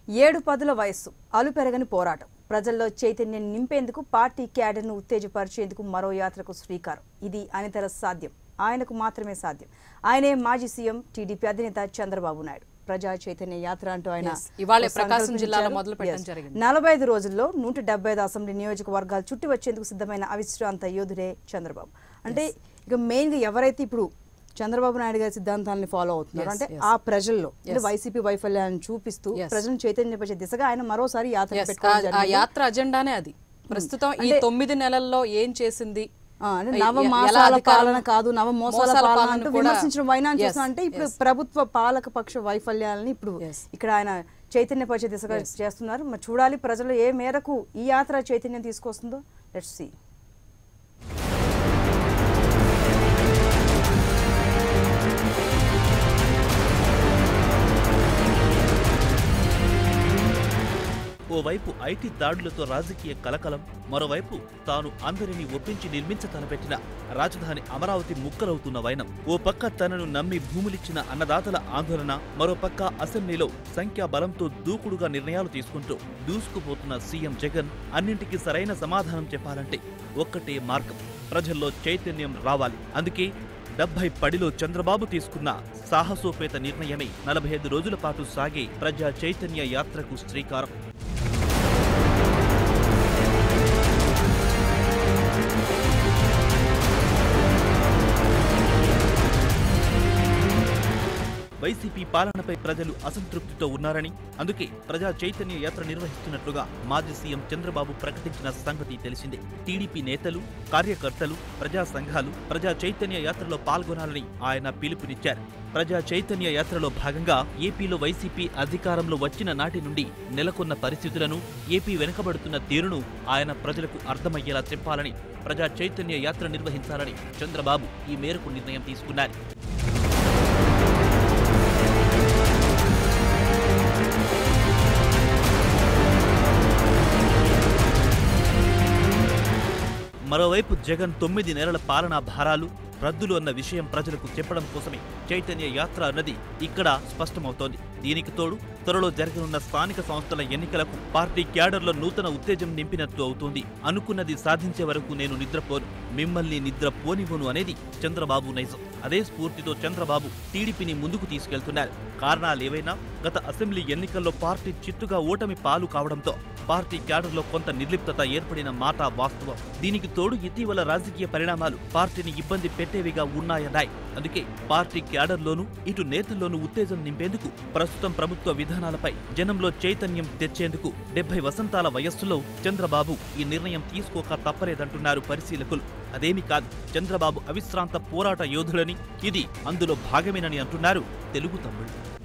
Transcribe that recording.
ఏడు పదుల వయస్సు అలుపెరగని పోరాటం ప్రజల్లో చైతన్యం నింపేందుకు పార్టీ క్యాడర్ను ఉత్తేజపరిచేందుకు మరో యాత్రకు శ్రీకారం ఇది అనితర సాధ్యం ఆయనకు మాత్రమే సాధ్యం ఆయనే మాజీ సీఎం టీడీపీ అధినేత చంద్రబాబు నాయుడు ప్రజా చైతన్య యాత్ర అంటూ ఆయన Yes. ఇవాళే ఒక ప్రకాశం సంకల్పించారు. జిల్లాలో మొదలు పెట్టడం Yes. జరిగింది. నలభై ఐదు రోజుల్లో నూట డెబ్బై ఐదు అసెంబ్లీ నియోజకవర్గాలు చుట్టి వచ్చేందుకు సిద్ధమైన అవిశ్రాంత యోధుడే చంద్రబాబు అంటే ఇక మెయిన్ గా ఎవరైతే ఇప్పుడు చంద్రబాబు నాయుడు గారి సిద్ధాంతాలను ఫాలో అవుతున్నారు Yes, అంటే yes. ఆ ప్రజల్లో అంటే Yes. వైసీపీ వైఫల్యాన్ని చూపిస్తూ Yes. ప్రజలను చైతన్యపరిచే దిశగా ఆయన మరోసారి యాత్ర Yes, పెట్టుకోవడం ఆ- ఆ జరిగింది. యాత్ర అజెండానే అది ప్రస్తుతం ఈ అంటే- తొమ్మిది నెలల్లో ఏం చేసింది ఆ, అంటే ఎ- నవ ఎ- ఎలా మాసాల అధికారం- పాలన కాదు నవ మోసాల మోసాల పాలన పాలన అంటూ కూడా- విమర్శించడం వైనాన్ని Yes, చూస్తున్నా అంటే ఇప్పుడు yes. ప్రభుత్వ పాలక పక్ష వైఫల్యాలని ఇప్పుడు Yes. ఇక్కడ ఆయన చైతన్యపరిచే దిశగా Yes. చేస్తున్నారు మరి చూడాలి ప్రజలు ఏ మేరకు ఈ యాత్ర చైతన్యం తీసుకొస్తుందో లెట్స్ సీ ఓవైపు ఐటీ దాడులతో రాజకీయ కలకలం మరోవైపు తాను అందరినీ ఒప్పించి నిర్మించ తలపెట్టిన రాజధాని అమరావతి ముక్కలవుతున్న వైనం ఓ పక్క తనను నమ్మి భూములిచ్చిన అన్నదాతల ఆందోళన మరో పక్క అసెంబ్లీలో సంఖ్యాబలంతో దూకుడుగా నిర్ణయాలు తీసుకుంటూ దూసుకుపోతున్న సీఎం జగన్ అన్నింటికీ సరైన సమాధానం చెప్పాలంటే ఒక్కటే మార్గం ప్రజల్లో చైతన్యం రావాలి అందుకే డెబ్బై పడిలో చంద్రబాబు తీసుకున్న సాహసోపేత నిర్ణయమే నలభై ఐదు రోజుల పాటు సాగే ప్రజా చైతన్య యాత్రకు శ్రీకారం వైసీపీ పాలనపై ప్రజలు అసంతృప్తితో ఉన్నారని అందుకే ప్రజా చైతన్య యాత్ర నిర్వహిస్తున్నట్లుగా మాజీ సీఎం చంద్రబాబు ప్రకటించిన సంగతి తెలిసిందే టీడీపీ నేతలు కార్యకర్తలు ప్రజా సంఘాలు ప్రజా చైతన్య యాత్రలో పాల్గొనాలని ఆయన పిలుపునిచ్చారు ప్రజా చైతన్య యాత్రలో భాగంగా ఏపీలో వైసీపీ అధికారంలో వచ్చిన నాటి నుండి నెలకొన్న పరిస్థితులను ఏపీ వెనుకబడుతున్న తీరును ఆయన ప్రజలకు అర్థమయ్యేలా చెప్పాలని ప్రజా చైతన్య యాత్ర నిర్వహించాలని చంద్రబాబు ఈ మేరకు నిర్ణయం తీసుకున్నారు మరోవైపు జగన్ తొమ్మిది నెలల పాలనా భారాలు రద్దులు అన్న విషయం ప్రజలకు చెప్పడం కోసమే చైతన్య యాత్ర అన్నది ఇక్కడ స్పష్టమవుతోంది దీనికి తోడు త్వరలో జరగనున్న స్థానిక సంస్థల ఎన్నికలకు పార్టీ క్యాడర్లో నూతన ఉత్తేజం నింపినట్లు అవుతోంది అనుకున్నది సాధించే వరకు నేను నిద్రపోను మిమ్మల్ని నిద్ర పోనివ్వను అనేది చంద్రబాబు నైజం అదే స్ఫూర్తితో చంద్రబాబు టీడీపీని ముందుకు తీసుకెళ్తున్నారు కారణాలేవైనా గత అసెంబ్లీ ఎన్నికల్లో పార్టీ చిత్తుగా ఓటమి పాలు కావడంతో పార్టీ క్యాడర్లో కొంత నిర్లిప్తత ఏర్పడిన మాట వాస్తవం దీనికి తోడు ఇటీవల రాజకీయ పరిణామాలు పార్టీని ఇబ్బంది పెట్టేవిగా ఉన్నాయన్నాయి అందుకే పార్టీ క్యాడర్లోనూ ఇటు నేతల్లోనూ ఉత్తేజం నింపేందుకు ప్రస్తుతం ప్రభుత్వ విధానాలపై జనంలో చైతన్యం తెచ్చేందుకు డెబ్బై వసంతాల వయస్సులో చంద్రబాబు ఈ నిర్ణయం తీసుకోక తప్పలేదంటున్నారు పరిశీలకులు అదేమి కాదు చంద్రబాబు అవిశ్రాంత పోరాట యోధులని ఇది అందులో భాగమేనని అంటున్నారు తెలుగు తమ్ముళ్ళు